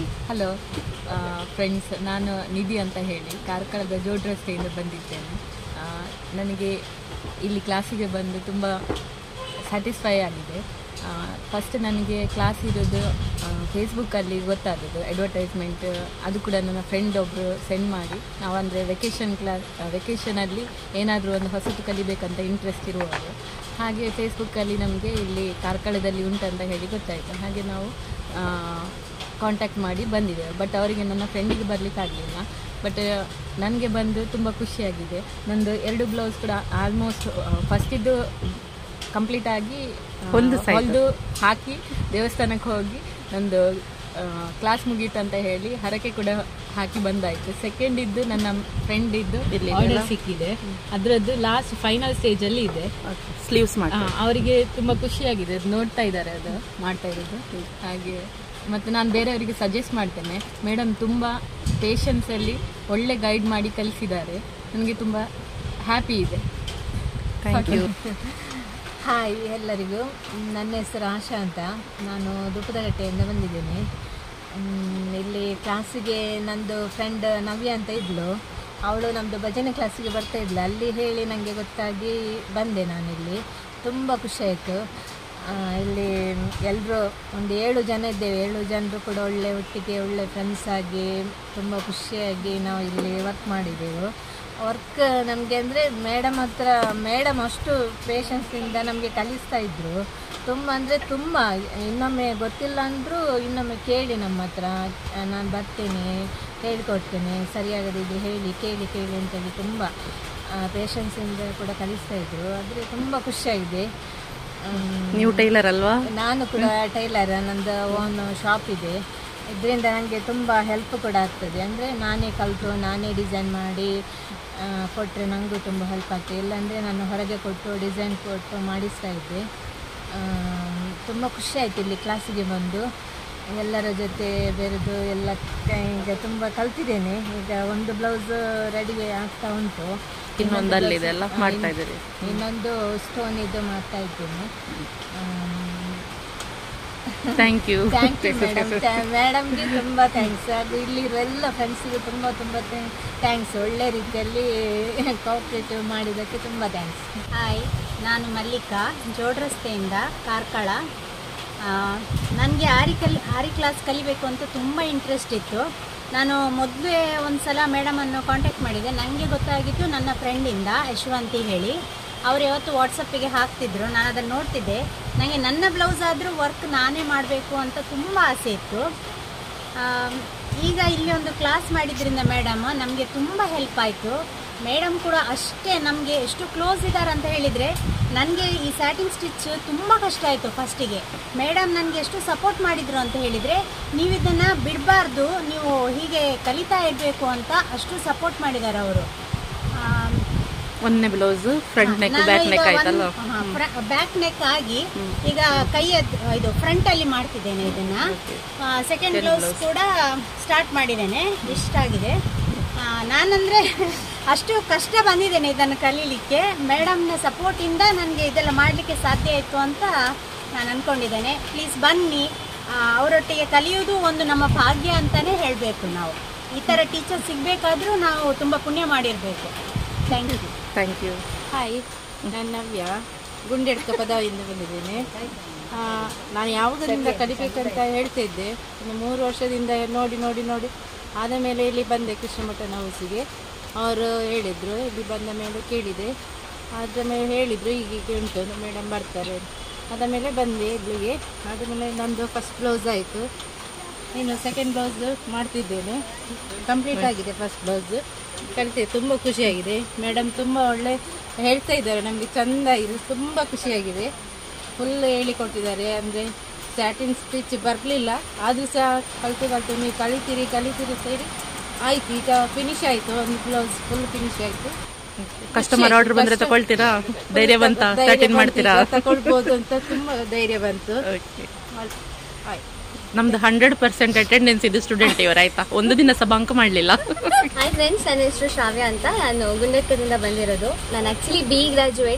Hello friends ನಾನು ನಿಧಿ ಅಂತ ಹೇಳಿ ಕಾರ್ಕಳದ ಜೋಡ್ ರಸ್ತೆಯಿಂದ ಬಂದಿದ್ದೇನೆ ಆ, ನನಗೆ ಇಲ್ಲಿ ಕ್ಲಾಸಿಗೆ ಬಂದು ತುಂಬ ಸ್ಯಾಟಿಸ್ಫೈ ಆಗಿದೆ ಫಸ್ಟ್ ನನಗೆ ಕ್ಲಾಸ್ ಇರೋದು ಫೇಸ್ಬುಕ್ಕಲ್ಲಿ ಗೊತ್ತಾಗೋದು ಅಡ್ವರ್ಟೈಸ್ಮೆಂಟ್ ಅದು ಕೂಡ ನನ್ನ ಫ್ರೆಂಡ್ ಒಬ್ಬರು ಸೆಂಡ್ ಮಾಡಿ ನಾವಂದರೆ ವೆಕೇಷನ್ ಕ್ಲಾಸ್ ವೆಕೇಷನಲ್ಲಿ ಏನಾದರೂ ಒಂದು ಹೊಸತು ಕಲಿಬೇಕಂತ ಇಂಟ್ರೆಸ್ಟ್ ಇರುವವರು ಹಾಗೆ ಫೇಸ್ಬುಕ್ಕಲ್ಲಿ ನಮಗೆ ಇಲ್ಲಿ ಕಾರ್ಕಳದಲ್ಲಿ ಉಂಟಂತ ಹೇಳಿ ಗೊತ್ತಾಯಿತು ಹಾಗೆ ನಾವು ಕಾಂಟ್ಯಾಕ್ಟ್ ಮಾಡಿ ಬಂದಿದ್ದೇವೆ ಬಟ್ ಅವರಿಗೆ ನನ್ನ ಫ್ರೆಂಡಿಗೆ ಬರಲಿಕ್ಕಾಗಲಿಲ್ಲ ಬಟ್ ನನಗೆ ಬಂದು ತುಂಬ ಖುಷಿಯಾಗಿದೆ ನಂದು ಎರಡು ಬ್ಲೌಸ್ ಕೂಡ ಆಲ್ಮೋಸ್ಟ್ ಫಸ್ಟಿದ್ದು ಕಂಪ್ಲೀಟ್ ಆಗಿ ಹೊಲಿದು ಹಾಕಿ ದೇವಸ್ಥಾನಕ್ಕೆ ಹೋಗಿ ನಂದು ಕ್ಲಾಸ್ ಮುಗೀತು ಅಂತ ಹೇಳಿ ಹರಕೆ ಕೂಡ ಹಾಕಿ ಬಂದಾಯ್ತು ಸೆಕೆಂಡ್ ಇದ್ದು ನನ್ನ ಫ್ರೆಂಡ್ ಇದ್ದು ಆರ್ಡರ್ ಸಿಕ್ಕಿದೆ ಅದರದ್ದು ಲಾಸ್ಟ್ ಫೈನಲ್ ಸ್ಟೇಜ್ ಅಲ್ಲಿ ಇದೆ ಸ್ಲೀವ್ಸ್ ಮಾಡಿ ಆ, ಅವರಿಗೆ ತುಂಬಾ ಖುಷಿಯಾಗಿದೆ ಅದು ನೋಡ್ತಾ ಇದ್ದಾರೆ ಅದು ಮಾಡ್ತಾ ಇರೋದು ಹಾಗೆ ಮತ್ತು ನಾನು ಬೇರೆಯವರಿಗೆ ಸಜೆಸ್ಟ್ ಮಾಡ್ತೇನೆ ಮೇಡಮ್ ತುಂಬ ಪೇಷನ್ಸಲ್ಲಿ ಒಳ್ಳೆ ಗೈಡ್ ಮಾಡಿ ಕಲಿಸಿದ್ದಾರೆ ನನಗೆ ತುಂಬ ಹ್ಯಾಪಿ ಇದೆ ಥ್ಯಾಂಕ್ ಯು ಹಾಯ್ ಎಲ್ಲರಿಗೂ ನನ್ನ ಹೆಸರು ಆಶಾ ಅಂತ ನಾನು ದುಪ್ಪದಗಟ್ಟೆಯಿಂದ ಬಂದಿದ್ದೇನೆ ಮ್, ಇಲ್ಲಿ ಕ್ಲಾಸಿಗೆ ನಂದು ಫ್ರೆಂಡ್ ನವ್ಯ ಅಂತ ಇದ್ಲು ಅವಳು ನಮ್ಮದು ಭಜನೆ ಕ್ಲಾಸಿಗೆ ಬರ್ತಾ ಇದ್ಲು ಅಲ್ಲಿ ಹೇಳಿ ನನಗೆ ಗೊತ್ತಾಗಿ ಬಂದೆ ನಾನಿಲ್ಲಿ ತುಂಬ ಖುಷಿಯಾಯಿತು ಇಲ್ಲಿ ಎಲ್ಲರೂ ಒಂದು ಏಳು ಜನ ಇದ್ದೇವೆ ಏಳು ಜನರು ಕೂಡ ಒಳ್ಳೆ ಒಟ್ಟಿಗೆ ಒಳ್ಳೆ ಫ್ರೆಂಡ್ಸ್ ಆಗಿ ತುಂಬ ಖುಷಿಯಾಗಿ ನಾವು ಇಲ್ಲಿ ವರ್ಕ್ ಮಾಡಿದ್ದೆವು ವರ್ಕ್ ನಮಗೆ ಅಂದರೆ ಮೇಡಮ್ ಹತ್ರ ಮೇಡಮ್ ಅಷ್ಟು ಪೇಷನ್ಸಿಂದ ನಮಗೆ ಕಲಿಸ್ತಾ ಇದ್ರು ತುಂಬ ಅಂದರೆ ತುಂಬ ಇನ್ನೊಮ್ಮೆ ಗೊತ್ತಿಲ್ಲ ಅಂದರೂ ಇನ್ನೊಮ್ಮೆ ಕೇಳಿ ನಮ್ಮ ಹತ್ರ ನಾನು ಬರ್ತೇನೆ ಹೇಳಿಕೊಡ್ತೇನೆ ಸರಿಯಾಗದಿದ್ದು ಹೇಳಿ ಕೇಳಿ ಕೇಳಿ ಅಂತೇಳಿ ತುಂಬ ಪೇಷನ್ಸಿಂದ ಕೂಡ ಕಲಿಸ್ತಾ ಇದ್ರು ಆದರೆ ತುಂಬ ಖುಷಿಯಾಗಿದೆ ಮ್, ನೀವು ಟೈಲರ್ ಅಲ್ವಾ ನಾನು ಕೂಡ ಟೈಲರ್ ನಂದು ಓನ್ ಶಾಪ್ ಇದೆ ಇದರಿಂದ ನನಗೆ ತುಂಬ ಹೆಲ್ಪ್ ಕೂಡ ಆಗ್ತದೆ ಅಂದರೆ ನಾನೇ ಕಲಿತು ನಾನೇ ಡಿಸೈನ್ ಮಾಡಿ ಕೊಟ್ಟರೆ ನನಗೂ ತುಂಬ ಹೆಲ್ಪ್ ಆಗ್ತದೆ ಇಲ್ಲಾಂದರೆ ನಾನು ಹೊರಗೆ ಕೊಟ್ಟು ಡಿಸೈನ್ ಕೊಟ್ಟು ಮಾಡಿಸ್ತಾ ಇದ್ದೆ ತುಂಬ ಖುಷಿ ಆಯಿತು ಇಲ್ಲಿ ಕ್ಲಾಸಿಗೆ ಬಂದು ಎಲ್ಲರ ಜೊತೆ ಬೆರೆದು ಎಲ್ಲ ಕ- ಈಗ ತುಂಬ ಕಲ್ತಿದ್ದೇನೆ ಈಗ ಒಂದು ಬ್ಲೌಸ್ ರೆಡಿ ಆಗ್ತಾ ಉಂಟು ಇನ್ನೊಂದು ಅಲ್ಲಿದೆ ಅಲ್ಲ ಹಾ, ಮಾಡ್ತಾ ಇನ್ನು- ಇದ್ದೀರಿ ಇನ್ನೊಂದು ಸ್ಟೋನ್ ಇದು ಮಾಡ್ತಾ ಇದ್ದೇನೆ thank you thank you madam ಮೇಡಮ್ಗೆ ತುಂಬ ಥ್ಯಾಂಕ್ಸ್ ಅದು ಇಲ್ಲಿರೋ ಎಲ್ಲ ಫ್ರೆಂಡ್ಸಿಗೆ ತುಂಬ ತುಂಬ ಥ್ಯಾಂಕ್ಸ್ ಒಳ್ಳೆ ರೀತಿಯಲ್ಲಿ ಕೋಆಪ್ರೇಟಿವ್ ಮಾಡಿದ್ದಕ್ಕೆ ತುಂಬ ಥ್ಯಾಂಕ್ಸ್ ಹಾಯ್ ನಾನು ಮಲ್ಲಿಕಾ ಜೋಡ್ ರಸ್ತೆಯಿಂದ ಕಾರ್ಕಳ ನನಗೆ ಆರಿ ಕಲಿ ಆರಿ ಕ್ಲಾಸ್ ಕಲಿಬೇಕು ಅಂತ ತುಂಬ ಇಂಟ್ರೆಸ್ಟ್ ಇತ್ತು ನಾನು ಮೊದಲೇ ಒಂದು ಸಲ ಮೇಡಮನ್ನು ಕಾಂಟ್ಯಾಕ್ಟ್ ಮಾಡಿದೆ ನನಗೆ ಗೊತ್ತಾಗಿದ್ದು ನನ್ನ ಫ್ರೆಂಡಿಂದ ಯಶವಂತಿ ಹೇಳಿ ಅವರು ಯಾವತ್ತು ವಾಟ್ಸಪ್ಪಿಗೆ ಹಾಕ್ತಿದ್ರು ನಾನು ಅದನ್ನು ನೋಡ್ತಿದ್ದೆ ನನಗೆ ನನ್ನ ಬ್ಲೌಸ್ ಆದರೂ ವರ್ಕ್ ನಾನೇ ಮಾಡಬೇಕು ಅಂತ ತುಂಬ ಆಸೆ ಇತ್ತು ಆಮ್, ಈಗ ಇಲ್ಲಿ ಒಂದು ಕ್ಲಾಸ್ ಮಾಡಿದ್ರಿಂದ ಮೇಡಮ್ ನಮಗೆ ತುಂಬ ಹೆಲ್ಪ್ ಆಯಿತು ಮೇಡಮ್ ಕೂಡ ಅಷ್ಟೇ ನಮಗೆ ಎಷ್ಟು ಕ್ಲೋಸ್ ಇದ್ದಾರೆ ಅಂತ ಹೇಳಿದರೆ ನನಗೆ ಈ ಸ್ಯಾಟಿಂಗ್ ಸ್ಟಿಚ್ ತುಂಬ ಕಷ್ಟ ಆಯಿತು ಫಸ್ಟಿಗೆ ಮೇಡಮ್ ನನಗೆ ಎಷ್ಟು ಸಪೋರ್ಟ್ ಮಾಡಿದರು ಅಂತ ಹೇಳಿದರೆ ನೀವು ಇದನ್ನು ಬಿಡಬಾರ್ದು ನೀವು ಹೀಗೆ ಕಲಿತಾ ಇರಬೇಕು ಅಂತ ಅಷ್ಟು ಸಪೋರ್ಟ್ ಮಾಡಿದ್ದಾರೆ ಅವರು ಒಂದನೇ blouse front neck back neck ಆಯ್ತಲ್ಲ ಬ್ಯಾಕ್ ನೆಕ್ ಆಗಿ ಈಗ ಕೈಯ ಇದು ಫ್ರಂಟ್ ಅಲ್ಲಿ ಮಾಡ್ತಿದ್ದೇನೆ ಇದನ್ನ ಸೆಕೆಂಡ್ ಬ್ಲೌಸ್ ಕೂಡ ಸ್ಟಾರ್ಟ್ ಮಾಡಿದ್ದೇನೆ ಇಷ್ಟಾಗಿದೆ ಆ, ನಾನಂದ್ರೆ ಅಷ್ಟು ಕಷ್ಟ ಬಂದಿದ್ದೇನೆ ಇದನ್ನು ಕಲೀಲಿಕ್ಕೆ ಮೇಡಮ್ನ ಸಪೋರ್ಟಿಂದ ನನಗೆ ಇದೆಲ್ಲ ಮಾಡಲಿಕ್ಕೆ ಸಾಧ್ಯ ಆಯಿತು ಅಂತ ನಾನು ಅಂದ್ಕೊಂಡಿದ್ದೇನೆ ಪ್ಲೀಸ್ ಬನ್ನಿ ಆ, ಅವರೊಟ್ಟಿಗೆ ಕಲಿಯೋದು ಒಂದು ನಮ್ಮ ಭಾಗ್ಯ ಅಂತಲೇ ಹೇಳಬೇಕು ನಾವು ಈ ಥರ ಟೀಚರ್ ಸಿಗಬೇಕಾದ್ರೂ ನಾವು ತುಂಬ ಪುಣ್ಯ ಮಾಡಿರಬೇಕು thank you thank you hi ನಾನು ನವ್ಯ ಗುಂಡೆಡ್ಕ ಪದವಿಯಿಂದ ಬಂದಿದ್ದೇನೆ ಆ, ನಾನು ಯಾವುದರಿಂದ ಕಲಿಬೇಕಂತ ಹೇಳ್ತಾ ಇದ್ದೆ ಒಂದು ಮೂರು ವರ್ಷದಿಂದ ನೋಡಿ ನೋಡಿ ನೋಡಿ ಆದ ಮೇಲೆ ಇಲ್ಲಿ ಬಂದೆ ಕೃಷ್ಣಮಠನ ಹೌಸಿಗೆ ಅವರು ಹೇಳಿದರು ಇಲ್ಲಿ ಬಂದ ಮೇಲೆ ಕೇಳಿದೆ ಆದ ಮೇಲೆ ಹೇಳಿದರು ಹೀಗೀಗೆ ಉಂಟು ಮೇಡಮ್ ಬರ್ತಾರೆ ಆದ ಮೇಲೆ ಬಂದೆ ಇಲ್ಲಿಗೆ ಆದಮೇಲೆ ನಂದು ಫಸ್ಟ್ ಬ್ಲೌಸ್ ಆಯಿತು ಇನ್ನು ಸೆಕೆಂಡ್ ಬ್ಲೌಸ್ ಮಾಡ್ತಿದ್ದೇನೆ ಕಂಪ್ಲೀಟ್ ಆಗಿದೆ ಫಸ್ಟ್ ಬ್ಲೌಸ್ ಕಲಿತೆ ತುಂಬ ಖುಷಿಯಾಗಿದೆ ಮೇಡಮ್ ತುಂಬ ಒಳ್ಳೆ ಹೇಳ್ತಾ ಇದ್ದಾರೆ ನಮಗೆ ಚೆಂದ ಇದೆ ತುಂಬ ಖುಷಿಯಾಗಿದೆ ಫುಲ್ ಹೇಳಿಕೊಟ್ಟಿದ್ದಾರೆ ಅಂದರೆ ಸ್ಯಾಟಿನ್ ಸ್ಟಿಚ್ ಬರಲಿಲ್ಲ ಆದರೂ ಸಹ ಕಲಿತು ಕಲಿತು ನೀವು ಕಲಿತೀರಿ ಕಲಿತೀರಿ ಸೇರಿ ಆಯ್ತು ಈಗ ಫಿನಿಶ್ ಆಯಿತು ಒಂದು ಬ್ಲೌಸ್ ಫುಲ್ ಫಿನಿಶ್ ಆಯಿತು ಕಸ್ಟಮರ್ ಆರ್ಡರ್ ಬಂದ್ರೆ ತಗೊಳ್ತೀರಾ ಧೈರ್ಯ ಬಂತ ಸ್ಯಾಟಿನ್ ಮಾಡ್ತೀರಾ ತಗೊಳ್ಬೋದು ಅಂತ ತುಂಬ ಧೈರ್ಯ ಬಂತು Okay. ಆಯ್ತು ನಮ್ದು ಹಂಡ್ರೆಡ್ ಪರ್ಸೆಂಟ್ ಅಟೆಂಡೆನ್ಸ್ ಇದು ಸ್ಟೂಡೆಂಟ್ ಇವರು ಆಯ್ತಾ ಒಂದು ದಿನ ಸಹ ಬಂಕ್ ಮಾಡಲಿಲ್ಲ ಹಾಯ್ ಫ್ರೆಂಡ್ಸ್ ನನ್ನ ಹೆಸರು ಶ್ರಾವ್ಯ ಅಂತ ನಾನು ಗುಂಡಕ್ಕದಿಂದ ಬಂದಿರೋದು ನಾನು actually B graduate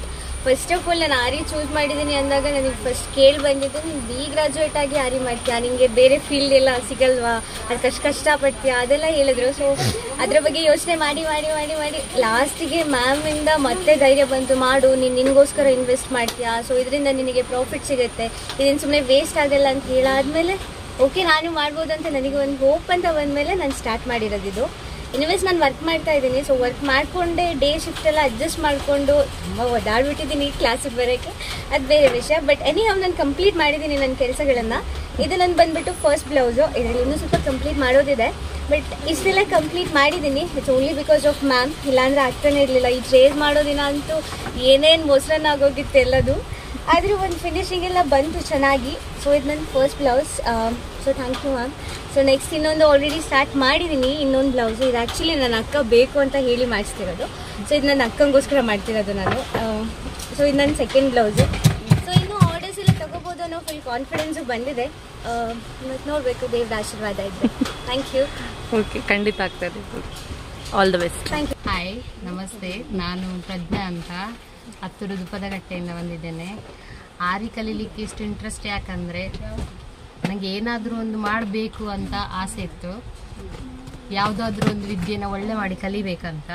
first of all ನಾನು ಆರಿ ಚೂಸ್ ಮಾಡಿದ್ದೀನಿ ಅಂದಾಗ ನನಗೆ ಫಸ್ಟ್ ಕೇಳಿ ಬಂದಿದ್ದು ನೀನು ಬಿ ಗ್ರಾಜುಯೇಟ್ ಆಗಿ ಆರಿ ಮಾಡ್ತೀಯಾ ನಿಮಗೆ ಬೇರೆ ಫೀಲ್ಡ್ ಎಲ್ಲ ಸಿಗಲ್ವಾ ಅದಕ್ಕಷ್ಟು ಕಷ್ಟಪಡ್ತೀಯಾ ಅದೆಲ್ಲ ಹೇಳಿದ್ರು ಸೊ ಅದ್ರ ಬಗ್ಗೆ ಯೋಚನೆ ಮಾಡಿ ಮಾಡಿ ಮಾಡಿ ಮಾಡಿ ಲಾಸ್ಟಿಗೆ ಮ್ಯಾಮಿಂದ ಮತ್ತೆ ಧೈರ್ಯ ಬಂತು ಮಾಡು ನೀನು ನಿನಗೋಸ್ಕರ ಇನ್ವೆಸ್ಟ್ ಮಾಡ್ತೀಯಾ ಸೊ ಇದರಿಂದ ನಿನಗೆ ಪ್ರಾಫಿಟ್ ಸಿಗುತ್ತೆ ಇದೇನು ಸುಮ್ಮನೆ ವೇಸ್ಟ್ ಆಗಲ್ಲ ಅಂತ ಹೇಳಾದ್ಮೇಲೆ ಓಕೆ ನಾನು ಮಾಡ್ಬೋದು ಅಂತ ನನಗೆ ಒಂದು ಹೋಪ್ ಅಂತ ಬಂದಮೇಲೆ ನಾನು ಸ್ಟಾರ್ಟ್ ಮಾಡಿರೋದಿದು ಇನ್ವೆಸ್ಟ್ ನಾನು ವರ್ಕ್ ಮಾಡ್ತಾ ಇದ್ದೀನಿ ಸೊ ವರ್ಕ್ ಮಾಡಿಕೊಂಡೆ ಡೇ ಶಿಫ್ಟ್ ಎಲ್ಲ ಅಡ್ಜಸ್ಟ್ ಮಾಡಿಕೊಂಡು ತುಂಬ ಒದ್ದಾಡ್ಬಿಟ್ಟಿದ್ದೀನಿ ಕ್ಲಾಸಿಗೆ ಬರೋಕ್ಕೆ ಅದು ಬೇರೆ ವಿಷಯ ಬಟ್ ಎನಿ ಹೌ ನಾನು ಕಂಪ್ಲೀಟ್ ಮಾಡಿದ್ದೀನಿ ನನ್ನ ಕೆಲಸಗಳನ್ನು ಇದು ನಾನು ಬಂದ್ಬಿಟ್ಟು ಫಸ್ಟ್ ಬ್ಲೌಸು ಇದರಲ್ಲಿ ಇನ್ನೂ ಸ್ವಲ್ಪ ಕಂಪ್ಲೀಟ್ ಮಾಡೋದಿದೆ ಬಟ್ ಇಷ್ಟೆಲ್ಲ ಕಂಪ್ಲೀಟ್ ಮಾಡಿದ್ದೀನಿ it's only because of ma'am ಇಲ್ಲಾಂದ್ರೆ ಆಗ್ತಾನೆ ಇರಲಿಲ್ಲ ಈ ಟ್ರೇಸ್ ಮಾಡೋ ದಿನ ಅಂತೂ ಏನೇನು ಮೊಸರನ್ನ ಆಗೋಗಿತ್ತು ಎಲ್ಲದು ಆದರೂ ಒಂದು ಫಿನಿಶಿಂಗ್ ಎಲ್ಲ ಬಂತು ಚೆನ್ನಾಗಿ ಸೊ ಇದು ನನ್ನ first blouse so thank you ma'am so next ಇನ್ನೊಂದು ಆಲ್ರೆಡಿ ಸ್ಟಾರ್ಟ್ ಮಾಡಿದ್ದೀನಿ ಇನ್ನೊಂದು ಬ್ಲೌಸು ಇದು ಆ್ಯಕ್ಚುಲಿ ನನ್ನ ಅಕ್ಕ ಬೇಕು ಅಂತ ಹೇಳಿ ಮಾಡಿಸ್ತಿರೋದು ಸೊ ಇದು ನನ್ನ ಅಕ್ಕಂಗೋಸ್ಕರ ಮಾಡ್ತಿರೋದು ನಾನು ಸೊ ಇದು ನನ್ನ ಸೆಕೆಂಡ್ ಬ್ಲೌಸು ಸೊ ಇನ್ನೂ ಆರ್ಡರ್ಸ್ ಎಲ್ಲ ತಗೋಬೋದು ಅನ್ನೋ ಫುಲ್ ಕಾನ್ಫಿಡೆನ್ಸು ಬಂದಿದೆ ಮತ್ತು ನೋಡಬೇಕು ದೇವ್ರ ಆಶೀರ್ವಾದ ಇದ್ದರೆ ಥ್ಯಾಂಕ್ ಯು ಓಕೆ ಖಂಡಿತ ಆಗ್ತದೆ all the best thank you hi ನಮಸ್ತೆ ನಾನು ಪ್ರಜ್ಞಾ ಅಂತ ಹತ್ತೂರು ದುಪ್ಪದಗಟ್ಟೆಯಿಂದ ಬಂದಿದ್ದೇನೆ ಆರಿ ಕಲೀಲಿಕ್ಕೆ ಇಷ್ಟು ಇಂಟ್ರೆಸ್ಟ್ ಯಾಕಂದರೆ ನನಗೆ ಏನಾದರೂ ಒಂದು ಮಾಡಬೇಕು ಅಂತ ಆಸೆ ಇತ್ತು ಯಾವುದಾದ್ರೂ ಒಂದು ವಿದ್ಯೆನ ಒಳ್ಳೆ ಮಾಡಿ ಕಲಿಬೇಕಂತ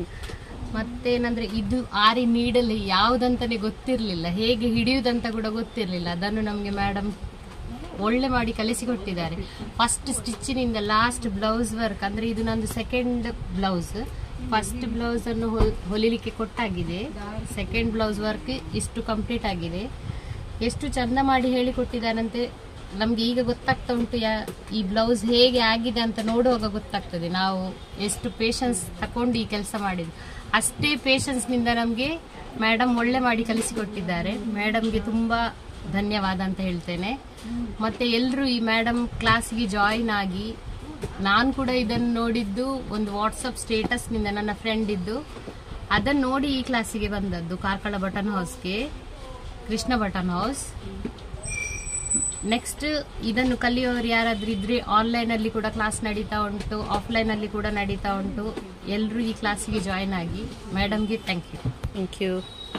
ಮತ್ತೇನಂದರೆ ಇದು ಆರಿ ನೀಡಲಿ ಯಾವುದಂತಲೇ ಗೊತ್ತಿರಲಿಲ್ಲ ಹೇಗೆ ಹಿಡಿಯುವುದಂತ ಕೂಡ ಗೊತ್ತಿರಲಿಲ್ಲ ಅದನ್ನು ನಮಗೆ ಮೇಡಮ್ ಒಳ್ಳೆ ಮಾಡಿ ಕಲಿಸಿಕೊಟ್ಟಿದ್ದಾರೆ ಫಸ್ಟ್ ಸ್ಟಿಚ್ಚಿನಿಂದ ಲಾಸ್ಟ್ ಬ್ಲೌಸ್ ವರ್ಕ್ ಅಂದರೆ ಇದು ನಂದು ಸೆಕೆಂಡ್ ಬ್ಲೌಸ್ ಫಸ್ಟ್ ಬ್ಲೌಸ್ ಅನ್ನು ಹೊಲ್- ಹೊಲಿಲಿಕ್ಕೆ ಕೊಟ್ಟಾಗಿದೆ ಸೆಕೆಂಡ್ ಬ್ಲೌಸ್ ವರ್ಕ್ ಇಷ್ಟು ಕಂಪ್ಲೀಟ್ ಆಗಿದೆ ಎಷ್ಟು ಚಂದ ಮಾಡಿ ಹೇಳಿಕೊಟ್ಟಿದ್ದಾರಂತೆ ನಮ್ಗೆ ಈಗ ಗೊತ್ತಾಗ್ತಾ ಉಂಟು ಯಾ ಈ ಬ್ಲೌಸ್ ಹೇಗೆ ಆಗಿದೆ ಅಂತ ನೋಡುವಾಗ ಗೊತ್ತಾಗ್ತದೆ ನಾವು ಎಷ್ಟು ಪೇಷನ್ಸ್ ತಕೊಂಡು ಈ ಕೆಲಸ ಮಾಡಿದ್ವಿ ಅಷ್ಟೇ ಪೇಷನ್ಸ್ನಿಂದ ನಮಗೆ ಮೇಡಮ್ ಒಳ್ಳೆ ಮಾಡಿ ಕಲಿಸಿಕೊಟ್ಟಿದ್ದಾರೆ ಮೇಡಮ್ಗೆ ತುಂಬ ಧನ್ಯವಾದ ಅಂತ ಹೇಳ್ತೇನೆ ಮತ್ತೆ ಎಲ್ಲರೂ ಈ ಮೇಡಮ್ ಕ್ಲಾಸ್ಗೆ ಜಾಯಿನ್ ಆಗಿ ನಾನು ಕೂಡ ಇದನ್ನು ನೋಡಿದ್ದು ಒಂದು ವಾಟ್ಸಪ್ ಸ್ಟೇಟಸ್ನಿಂದ ನನ್ನ ಫ್ರೆಂಡ್ ಇದ್ದು ಅದನ್ನು ನೋಡಿ ಈ ಕ್ಲಾಸಿಗೆ ಬಂದದ್ದು ಕಾರ್ಕಳ ಬಟನ್ ಹೌಸ್ಗೆ ಕೃಷ್ಣ ಬಟನ್ ಹೌಸ್ ನೆಕ್ಸ್ಟ್ ಇದನ್ನು ಕಲಿಯೋರು ಯಾರಾದ್ರೂ ಇದ್ರೆ ಆನ್ಲೈನ್ ಅಲ್ಲಿ ಕೂಡ ಕ್ಲಾಸ್ ನಡೀತಾ ಉಂಟು ಆಫ್ಲೈನ್ ಅಲ್ಲಿ ಕೂಡ ನಡೀತಾ ಉಂಟು ಎಲ್ಲರೂ ಈ ಕ್ಲಾಸಿಗೆ ಜಾಯಿನ್ ಆಗಿ ಮೇಡಮ್ಗೆ thank you thank you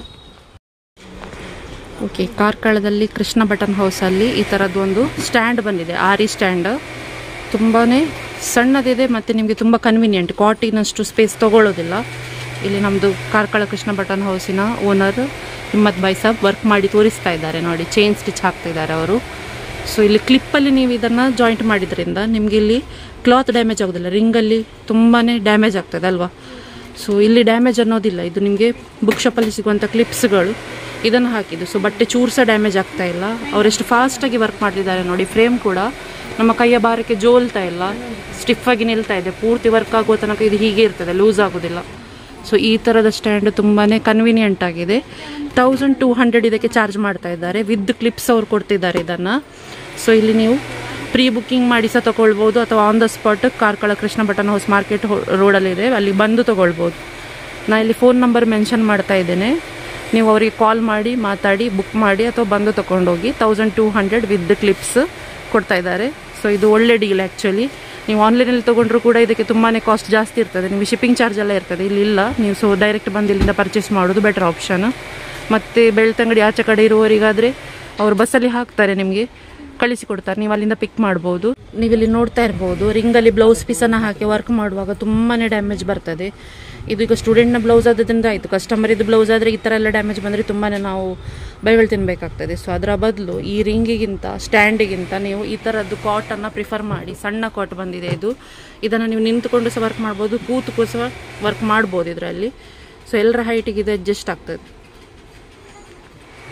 okay ಕಾರ್ಕಳದಲ್ಲಿ ಕೃಷ್ಣ ಬಟನ್ ಹೌಸಲ್ಲಿ ಈ ಥರದ್ದು ಒಂದು ಸ್ಟ್ಯಾಂಡ್ ಬಂದಿದೆ ಆರಿ ಸ್ಟ್ಯಾಂಡ್ ತುಂಬಾ ಸಣ್ಣದಿದೆ ಮತ್ತು ನಿಮಗೆ ತುಂಬ ಕನ್ವೀನಿಯೆಂಟ್ ಕಾಟಿನಷ್ಟು ಸ್ಪೇಸ್ ತೊಗೊಳ್ಳೋದಿಲ್ಲ ಇಲ್ಲಿ ನಮ್ಮದು ಕಾರ್ಕಳ ಕೃಷ್ಣ ಬಟನ್ ಹೌಸಿನ ಓನರ್ ಹಿಮ್ಮತ್ ಬಾಯ್ ಸಾಬ್ ವರ್ಕ್ ಮಾಡಿ ತೋರಿಸ್ತಾ ಇದ್ದಾರೆ ನೋಡಿ ಚೈನ್ ಸ್ಟಿಚ್ ಹಾಕ್ತಾ ಇದ್ದಾರೆ ಅವರು ಸೊ ಇಲ್ಲಿ ಕ್ಲಿಪ್ಪಲ್ಲಿ ನೀವು ಇದನ್ನು ಜಾಯಿಂಟ್ ಮಾಡಿದ್ರಿಂದ ನಿಮಗೆ ಇಲ್ಲಿ ಕ್ಲಾತ್ ಡ್ಯಾಮೇಜ್ ಆಗೋದಿಲ್ಲ ರಿಂಗಲ್ಲಿ ತುಂಬಾ ಡ್ಯಾಮೇಜ್ ಆಗ್ತದೆ ಅಲ್ವಾ ಸೊ ಇಲ್ಲಿ ಡ್ಯಾಮೇಜ್ ಅನ್ನೋದಿಲ್ಲ ಇದು ನಿಮಗೆ ಬುಕ್ ಶಾಪಲ್ಲಿ ಸಿಗುವಂಥ ಕ್ಲಿಪ್ಸ್ಗಳು ಇದನ್ನು ಹಾಕಿದ್ದು ಸೊ ಬಟ್ಟೆ ಚೂರು ಸಹ ಡ್ಯಾಮೇಜ್ ಆಗ್ತಾ ಇಲ್ಲ ಅವರೆಷ್ಟು ಫಾಸ್ಟಾಗಿ ವರ್ಕ್ ಮಾಡ್ತಿದ್ದಾರೆ ನೋಡಿ ಫ್ರೇಮ್ ಕೂಡ ನಮ್ಮ ಕೈಯ ಭಾರಕ್ಕೆ ಜೋಲ್ತಾ ಇಲ್ಲ ಸ್ಟಿಫಾಗಿ ನಿಲ್ತಾ ಇದೆ ಪೂರ್ತಿ ವರ್ಕ್ ಆಗುವ ತನಕ ಇದು ಹೀಗೆ ಇರ್ತದೆ ಲೂಸ್ ಆಗೋದಿಲ್ಲ ಸೊ ಈ ಥರದ ಸ್ಟ್ಯಾಂಡ್ ತುಂಬಾ ಕನ್ವೀನಿಯೆಂಟ್ ಆಗಿದೆ ತೌಸಂಡ್ ಟೂ ಹಂಡ್ರೆಡ್ ಇದಕ್ಕೆ ಚಾರ್ಜ್ ಮಾಡ್ತಾ ಇದ್ದಾರೆ ವಿತ್ ಕ್ಲಿಪ್ಸ್ ಅವ್ರು ಕೊಡ್ತಿದ್ದಾರೆ ಇದನ್ನು ಸೊ ಇಲ್ಲಿ ನೀವು ಪ್ರೀ ಬುಕ್ಕಿಂಗ್ ಮಾಡಿ ಸಹ ತಗೊಳ್ಬೋದು ಅಥವಾ on the spot Karkala Krishna button house market ರೋಡಲ್ಲಿದೆ ಅಲ್ಲಿ ಬಂದು ತಗೊಳ್ಬೋದು ನಾ ಇಲ್ಲಿ ಫೋನ್ ನಂಬರ್ ಮೆನ್ಷನ್ ಮಾಡ್ತಾ ಇದ್ದೇನೆ ನೀವು ಅವರಿಗೆ ಕಾಲ್ ಮಾಡಿ ಮಾತಾಡಿ ಬುಕ್ ಮಾಡಿ ಅಥವಾ ಬಂದು ತಗೊಂಡೋಗಿ thousand two hundred with clips ಕೊಡ್ತಾ ಇದ್ದಾರೆ ಸೊ ಇದು ಒಳ್ಳೆ ಡೀಲ್ ಆ್ಯಕ್ಚುಲಿ ನೀವು ಆನ್ಲೈನಲ್ಲಿ ತೊಗೊಂಡ್ರು ಕೂಡ ಇದಕ್ಕೆ ತುಂಬಾ ಕಾಸ್ಟ್ ಜಾಸ್ತಿ ಇರ್ತದೆ ನಿಮಗೆ ಶಿಪ್ಪಿಂಗ್ ಚಾರ್ಜ್ ಎಲ್ಲ ಇರ್ತದೆ ಇಲ್ಲಿ ಇಲ್ಲ ನೀವು ಸೊ ಡೈರೆಕ್ಟ್ ಬಂದು ಇಲ್ಲಿಂದ ಪರ್ಚೇಸ್ ಮಾಡೋದು ಬೆಟರ್ ಆಪ್ಷನ್ ಮತ್ತು ಬೆಳ್ತಂಗಡಿ ಆಚೆ ಕಡೆ ಇರುವವರಿಗಾದರೆ ಅವರು ಬಸ್ಸಲ್ಲಿ ಹಾಕ್ತಾರೆ ನಿಮಗೆ ಕಳಿಸಿಕೊಡ್ತಾರೆ ನೀವು ಅಲ್ಲಿಂದ ಪಿಕ್ ಮಾಡ್ಬೋದು ನೀವು ಇಲ್ಲಿ ನೋಡ್ತಾ ಇರ್ಬೋದು ರಿಂಗಲ್ಲಿ ಬ್ಲೌಸ್ ಪೀಸನ್ನು ಹಾಕಿ ವರ್ಕ್ ಮಾಡುವಾಗ ತುಂಬಾ ಡ್ಯಾಮೇಜ್ ಬರ್ತದೆ ಇದು ಈಗ ಸ್ಟೂಡೆಂಟ್ನ ಬ್ಲೌಸ್ ಆದ್ರಿಂದ ಆಯಿತು ಕಸ್ಟಮರ್ ಇದು ಬ್ಲೌಸ್ ಆದರೆ ಈ ಥರ ಎಲ್ಲ ಡ್ಯಾಮೇಜ್ ಬಂದರೆ ತುಂಬಾ ನಾವು ಬೈಗಳು ತಿನ್ನಬೇಕಾಗ್ತದೆ ಸೊ ಅದರ ಬದಲು ಈ ರಿಂಗಿಗಿಂತ ಸ್ಟ್ಯಾಂಡಿಗಿಂತ ನೀವು ಈ ಥರದ್ದು ಕಾಟನ್ನು ಪ್ರಿಫರ್ ಮಾಡಿ ಸಣ್ಣ ಕಾಟ್ ಬಂದಿದೆ ಇದು ಇದನ್ನು ನೀವು ನಿಂತುಕೊಂಡು ಸಹ ವರ್ಕ್ ಮಾಡ್ಬೋದು ಕೂತ್ಕೂ ಸಹ ವರ್ಕ್ ಮಾಡ್ಬೋದು ಇದರಲ್ಲಿ ಸೊ ಎಲ್ಲರ ಹೈಟಿಗೆ ಇದು ಅಡ್ಜಸ್ಟ್ ಆಗ್ತದೆ